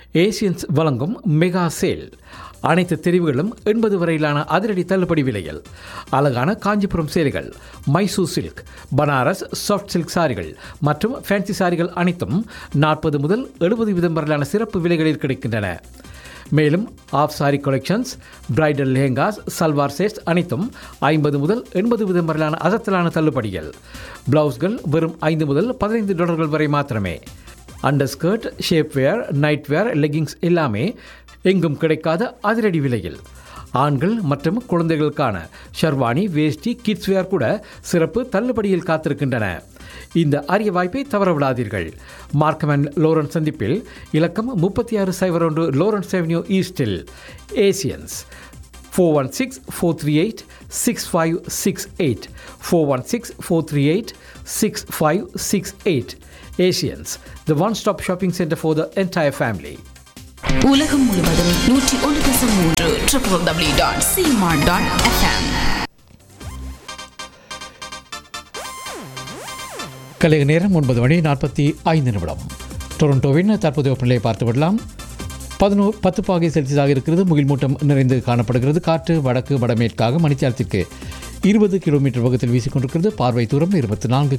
Asians வழங்கும் mega sale அனைத்து தெரிவுகளும் எண்பது வரையிலான அதிரடி தள்ளுபடி விலையில் அழகான காஞ்சிபுரம் சேலைகள் Mysore silk Banaras soft silk சாரிகள் மற்றும் ஃபேன்சி சாரிகள் அனைத்தும் நாற்பது முதல் எழுபது விதம் வரையிலான சிறப்பு விலைகளில் கிடைக்கின்றன மேலும் half sari collections bridal lehengas salwar sets அனைத்தும் ஐம்பது முதல் எண்பது விதம் வரையிலான அசத்தலான தள்ளுபடிகள் பிளவுஸ்கள் வெறும் ஐந்து முதல் பதினைந்து டாலர்கள் வரை மாத்திரமே அண்டர்ஸ்கர்ட் ஷேப்வேர் நைட்வேர் லெகிங்ஸ் எல்லாமே எங்கும் கிடைக்காத அதிரடி விலையில் ஆண்கள் மற்றும் குழந்தைகளுக்கான ஷர்வானி வேஷ்டி கிட்ஸ் வேர் கூட சிறப்பு தள்ளுபடியில் காத்திருக்கின்றன இந்த அரிய வாய்ப்பை தவறவிடாதீர்கள் மார்க்கமன் லோரன்ஸ் சந்திப்பில் இலக்கம் முப்பத்தி ஆறு சைபர் ஒன்று லோரன்ஸ் அவென்யூ ஈஸ்டில் Asians four one six four three eight six five six eight four one six four three eight six five six eight Asians the one stop shopping centre for the entire family உலகம் முழுவதும் நூற்றி ஒன்று தசம் மூன்று triple W dot cmart dot FM கலைய நேரம் ஒன்பது மணி நாற்பத்தி ஐந்து நிமிடம் டொரண்டோவின் தற்போதைய வெப்பநிலையை பார்த்து விடலாம் பதினோ பத்து பாகை செல்சியஸாக இருக்கிறது முகில் மூட்டம் நிறைந்து காணப்படுகிறது காற்று வடக்கு வடமேற்காக மணித்தியாலத்திற்கு இருபது கிலோமீட்டர் வேகத்தில் வீசிக்கொண்டிருக்கிறது பார்வை தூரம் இருபத்தி நான்கு